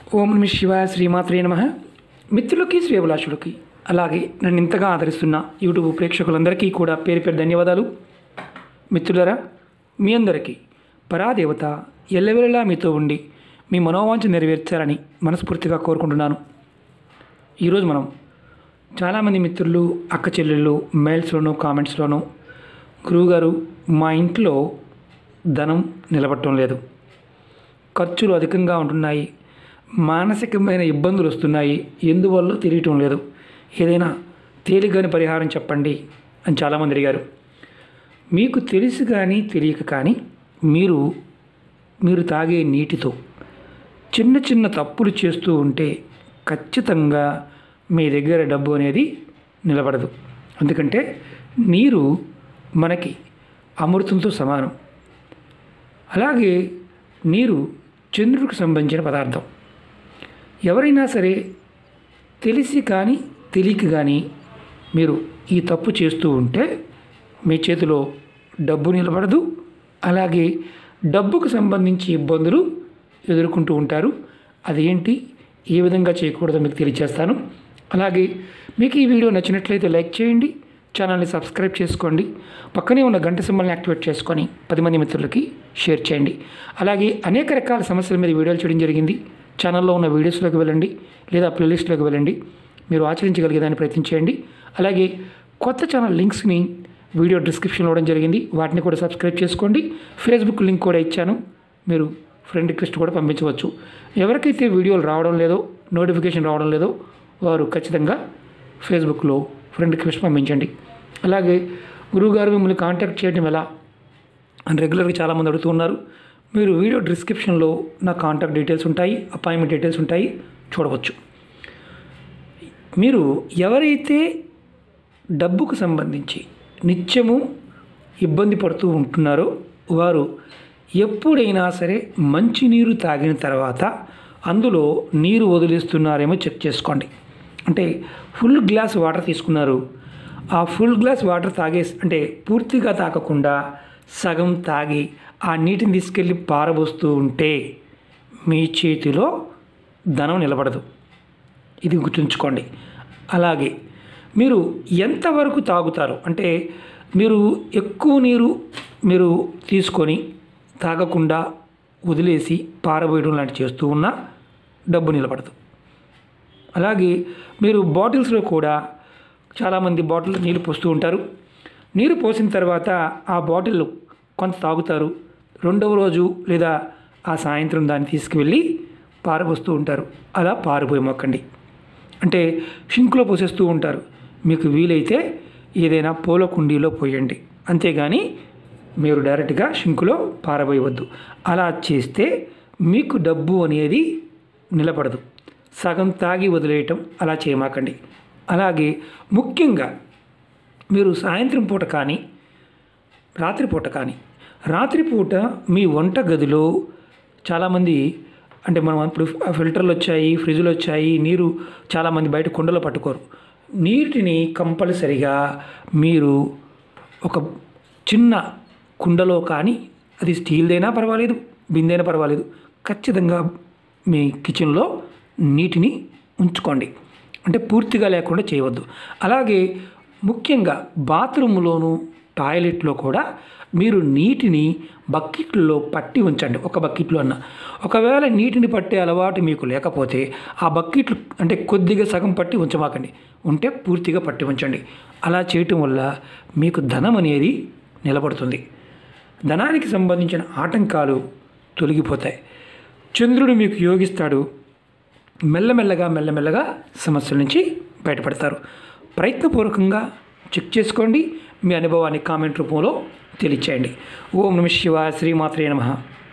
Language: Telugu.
ఓం నమ శివాయ శ్రీమాత్రే నమ మిత్రులకి శ్రేభిలాషులకి అలాగే నన్ను ఇంతగా ఆదరిస్తున్న యూట్యూబ్ ప్రేక్షకులందరికీ కూడా పేరు పేరు ధన్యవాదాలు మిత్రులరా మీ అందరికీ పరాదేవత ఎల్లవేళలా మీతో ఉండి మీ మనోవాంఛ నెరవేర్చాలని మనస్ఫూర్తిగా కోరుకుంటున్నాను ఈరోజు మనం చాలామంది మిత్రులు అక్క చెల్లెళ్ళు మెయిల్స్లోనూ కామెంట్స్లోనూ గురువుగారు మా ఇంట్లో ధనం నిలబడటం లేదు ఖర్చులు అధికంగా ఉంటున్నాయి మానసికమైన ఇబ్బందులు వస్తున్నాయి ఎందువల్ల తెలియటం లేదు ఏదైనా తేలికని పరిహారం చెప్పండి అని చాలామంది అడిగారు మీకు తెలిసి కానీ తెలియక కానీ మీరు మీరు తాగే నీటితో చిన్న చిన్న తప్పులు చేస్తూ ఉంటే ఖచ్చితంగా మీ దగ్గర డబ్బు అనేది నిలబడదు ఎందుకంటే నీరు మనకి అమృతంతో సమానం అలాగే నీరు చంద్రుడికి సంబంధించిన పదార్థం ఎవరైనా సరే తెలిసి కానీ తెలియక కానీ మీరు ఈ తప్పు చేస్తూ ఉంటే మీ చేతిలో డబ్బు నిలబడదు అలాగే డబ్బుకు సంబంధించి ఇబ్బందులు ఎదుర్కొంటూ ఉంటారు అదేంటి ఏ విధంగా చేయకూడదో మీకు తెలియజేస్తాను అలాగే మీకు ఈ వీడియో నచ్చినట్లయితే లైక్ చేయండి ఛానల్ని సబ్స్క్రైబ్ చేసుకోండి పక్కనే ఉన్న గంట సింబల్ని యాక్టివేట్ చేసుకొని పది మంది మిత్రులకి షేర్ చేయండి అలాగే అనేక రకాల సమస్యల మీద వీడియోలు చేయడం జరిగింది ఛానల్లో ఉన్న వీడియోస్లోకి వెళ్ళండి లేదా ప్లేలిస్ట్లోకి వెళ్ళండి మీరు ఆచరించగలిగేదాన్ని ప్రయత్నించేయండి అలాగే కొత్త ఛానల్ లింక్స్ని వీడియో డిస్క్రిప్షన్లో ఇవ్వడం జరిగింది వాటిని కూడా సబ్స్క్రైబ్ చేసుకోండి ఫేస్బుక్ లింక్ కూడా ఇచ్చాను మీరు ఫ్రెండ్ రిక్వెస్ట్ కూడా పంపించవచ్చు ఎవరికైతే వీడియోలు రావడం లేదో నోటిఫికేషన్ రావడం లేదో వారు ఖచ్చితంగా ఫేస్బుక్లో ఫ్రెండ్ రిక్వెస్ట్ పంపించండి అలాగే గురువుగారు మిమ్మల్ని కాంటాక్ట్ చేయడం ఎలా అని రెగ్యులర్గా చాలామంది అడుగుతున్నారు మీరు వీడియో డిస్క్రిప్షన్లో నా కాంటాక్ట్ డీటెయిల్స్ ఉంటాయి అపాయింట్మెంట్ డీటెయిల్స్ ఉంటాయి చూడవచ్చు మీరు ఎవరైతే డబ్బుకు సంబంధించి నిత్యము ఇబ్బంది పడుతూ ఉంటున్నారో వారు ఎప్పుడైనా సరే మంచినీరు తాగిన తర్వాత అందులో నీరు వదిలేస్తున్నారేమో చెక్ చేసుకోండి అంటే ఫుల్ గ్లాస్ వాటర్ తీసుకున్నారు ఆ ఫుల్ గ్లాస్ వాటర్ తాగేసి అంటే పూర్తిగా తాగకుండా సగం తాగి ఆ నీటిని తీసుకెళ్ళి పారబోస్తూ ఉంటే మీ చేతిలో ధనం నిలబడదు ఇది గుర్తుంచుకోండి అలాగే మీరు ఎంతవరకు తాగుతారు అంటే మీరు ఎక్కువ నీరు మీరు తీసుకొని తాగకుండా వదిలేసి పారబోయడం లాంటివి చేస్తూ ఉన్నా డబ్బు నిలబడదు అలాగే మీరు బాటిల్స్లో కూడా చాలామంది బాటిల్ నీళ్ళు పోస్తూ ఉంటారు నీరు పోసిన తర్వాత ఆ బాటిల్ కొంత తాగుతారు రెండవ రోజు లేదా ఆ సాయంత్రం దాన్ని తీసుకువెళ్ళి పారబోస్తూ ఉంటారు అలా పారిపోయమొక్కండి అంటే షింక్లో పోసేస్తూ ఉంటారు మీకు వీలైతే ఏదైనా పూల కుండీలో పోయండి అంతేగాని మీరు డైరెక్ట్గా షింకులో పారబోయవద్దు అలా చేస్తే మీకు డబ్బు అనేది నిలబడదు సగం తాగి వదిలేయటం అలా చేయమాకండి అలాగే ముఖ్యంగా మీరు సాయంత్రం పూట కానీ రాత్రిపూట కానీ రాత్రిపూట మీ వంట గదిలో చాలామంది అంటే మనం ఇప్పుడు ఫిల్టర్లు వచ్చాయి ఫ్రిడ్జ్లు వచ్చాయి నీరు చాలామంది బయట కుండలో పట్టుకోరు నీటిని కంపల్సరిగా మీరు ఒక చిన్న కుండలో కానీ అది స్టీల్దైనా పర్వాలేదు బిందైనా పర్వాలేదు ఖచ్చితంగా మీ కిచెన్లో నీటిని ఉంచుకోండి అంటే పూర్తిగా లేకుండా చేయవద్దు అలాగే ముఖ్యంగా బాత్రూంలోను టాయిలెట్లో కూడా మీరు నీటిని బకెట్లో పట్టి ఉంచండి ఒక బకెట్లో అన్న ఒకవేళ నీటిని పట్టే అలవాటు మీకు లేకపోతే ఆ బకెట్లు అంటే కొద్దిగా సగం పట్టి ఉంచమాకండి ఉంటే పూర్తిగా పట్టి ఉంచండి అలా చేయటం వల్ల మీకు ధనం అనేది నిలబడుతుంది ధనానికి సంబంధించిన ఆటంకాలు తొలగిపోతాయి చంద్రుడు మీకు యోగిస్తాడు మెల్లమెల్లగా మెల్లమెల్లగా సమస్యల నుంచి బయటపడతారు ప్రయత్నపూర్వకంగా చెక్ చేసుకోండి మీ అనుభవాన్ని కామెంట్ రూపంలో తెలియచేయండి ఓం నమ శివాయ శ్రీమాత్రే నమః